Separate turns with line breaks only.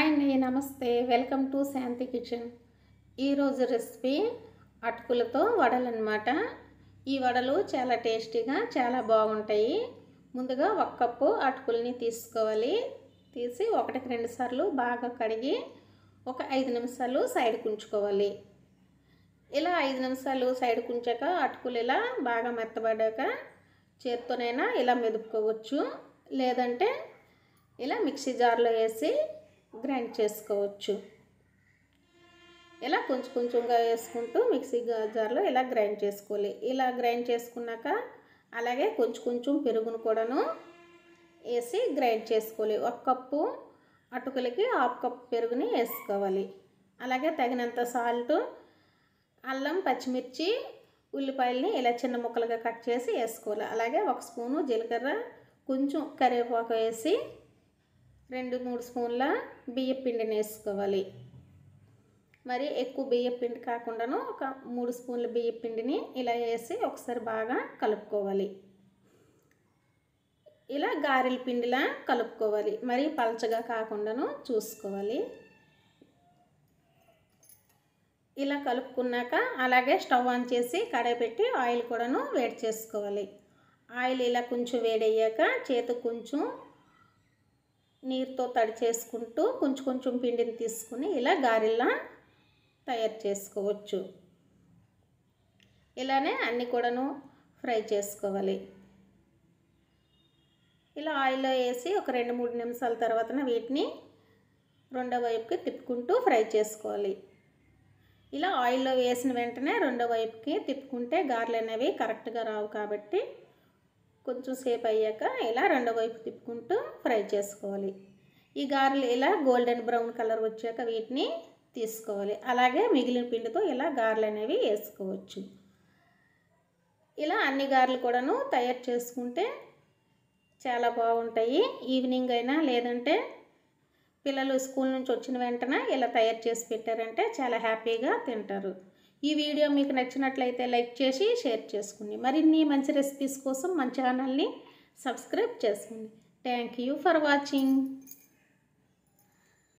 అండి నమస్తే welcome to Shanti kitchen ఈరోజు రెసిపీ అటుకులతో వడలు అనమాట ఈ వడలు చాలా టేస్టీగా చాలా బాగుంటాయి ముందుగా ఒక కప్పు అటుకుల్ని తీసుకోవాలి తీసి ఒకటికి రెండు సార్లు బాగా కడిగి ఒక ఐదు నిమిషాలు సైడ్కి ఉంచుకోవాలి ఇలా ఐదు నిమిషాలు సైడ్కి ఉంచాక అటుకులు ఇలా బాగా మెత్తబడ్డాక చేత్తోనైనా ఇలా మెదుపుకోవచ్చు లేదంటే ఇలా మిక్సీ జార్లో వేసి గ్రైండ్ చేసుకోవచ్చు ఇలా కొంచెం కొంచెంగా వేసుకుంటూ మిక్సీ జార్లో ఇలా గ్రైండ్ చేసుకోవాలి ఇలా గ్రైండ్ చేసుకున్నాక అలాగే కొంచెం కొంచెం పెరుగును కూడాను వేసి గ్రైండ్ చేసుకోవాలి ఒక కప్పు అటుకులకి హాఫ్ కప్ పెరుగుని వేసుకోవాలి అలాగే తగినంత సాల్ట్ అల్లం పచ్చిమిర్చి ఉల్లిపాయలని ఇలా చిన్న ముక్కలుగా కట్ చేసి వేసుకోవాలి అలాగే ఒక స్పూను జీలకర్ర కొంచెం కరివేపాకు వేసి రెండు మూడు స్పూన్ల బియ్య పిండిని వేసుకోవాలి మరి ఎక్కువ బియ్య పిండి కాకుండాను ఒక మూడు స్పూన్ల బియ్య పిండిని ఇలా వేసి ఒకసారి బాగా కలుపుకోవాలి ఇలా గారెల పిండిలా కలుపుకోవాలి మరి పలచగా కాకుండాను చూసుకోవాలి ఇలా కలుపుకున్నాక అలాగే స్టవ్ ఆన్ చేసి కడాయి పెట్టి ఆయిల్ కూడాను వేడి చేసుకోవాలి ఆయిల్ ఇలా కొంచెం వేడయ్యాక చేతికి కొంచెం నీరుతో తడి చేసుకుంటూ కొంచెం కొంచెం పిండిని తీసుకుని ఇలా గారెల్లా తయారు చేసుకోవచ్చు ఇలానే అన్నీ కూడాను ఫ్రై చేసుకోవాలి ఇలా ఆయిల్లో వేసి ఒక రెండు మూడు నిమిషాల తర్వాత వీటిని రెండో వైపుకి తిప్పుకుంటూ ఫ్రై చేసుకోవాలి ఇలా ఆయిల్లో వేసిన వెంటనే రెండో వైపుకి తిప్పుకుంటే గారెలు అనేవి కరెక్ట్గా రావు కాబట్టి కొంచెం సేపు అయ్యాక ఇలా రెండో వైపు తిప్పుకుంటూ ఫ్రై చేసుకోవాలి ఈ గారెలు ఇలా గోల్డెన్ బ్రౌన్ కలర్ వచ్చాక వీటిని తీసుకోవాలి అలాగే మిగిలిన పిండితో ఇలా గారెలు అనేవి వేసుకోవచ్చు ఇలా అన్ని గారెలు కూడాను తయారు చేసుకుంటే చాలా బాగుంటాయి ఈవినింగ్ అయినా లేదంటే పిల్లలు స్కూల్ నుంచి వచ్చిన వెంటనే ఇలా తయారు చేసి పెట్టారంటే చాలా హ్యాపీగా తింటారు ఈ వీడియో మీకు నచ్చినట్లయితే లైక్ చేసి షేర్ చేసుకోండి మరిన్ని మంచి రెసిపీస్ కోసం మన ఛానల్ని సబ్స్క్రైబ్ చేసుకోండి థ్యాంక్ యూ ఫర్ వాచింగ్